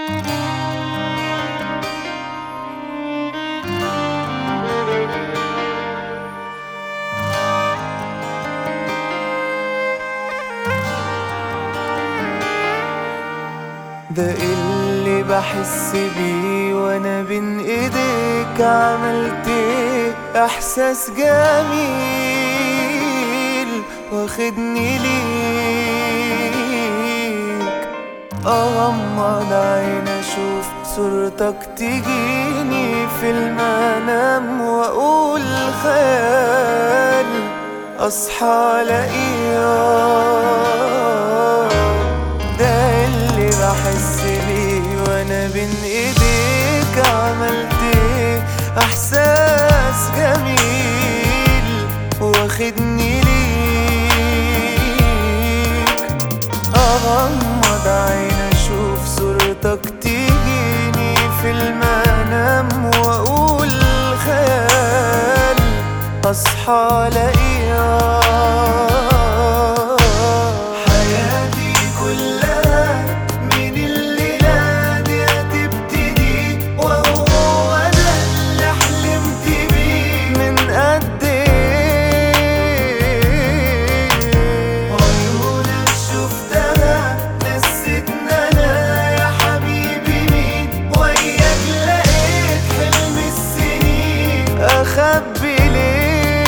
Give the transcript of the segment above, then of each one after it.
ده اللي بحس بيه وانا بين ايديك عملت ايه احساس جميل واخدني ليك اغمض عين اشوف صورتك تجيني في المنام واقول خيال اصحى الاقيك ده اللي بحس بيه وانا بين ايديك عملت ايه احساس جميل واخدني ليك اغمض عين اشوف صورتك تجيني في المنام واقول خيال اصحى الاقيك حياتي كلها من الليلة دي هتبتدي وهو ده اللي حلمت بيه من قد ايه عيونك شفتها نسيتنا انا يا حبيبي مين وياك لقيت حلم السنين اخبي ليه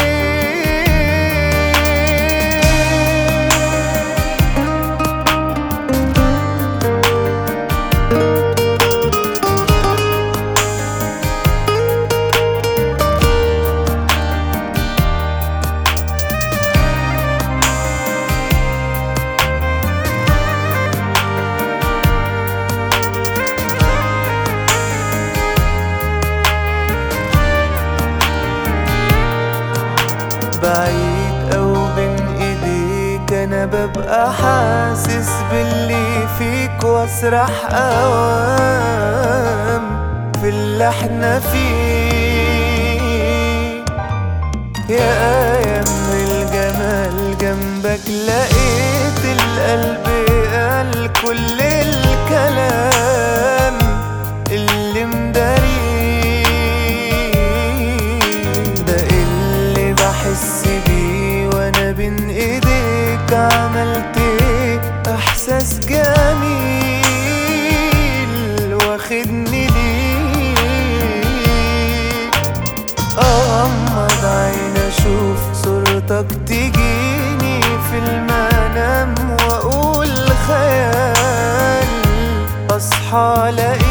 بعيد او بين ايديك انا ببقى حاسس باللي فيك واسرح اوام في اللي احنا فيه يا ايام الجمال جنبك لقيت القلب قال كل الكلام اللي مداريه ده اللي بحس بيه وانا بين ايديك عملت ايه احساس جميل واخدني ليك اغمض عين اشوف صورتك تجيني في المنام واقول خيال اصحى الاقيك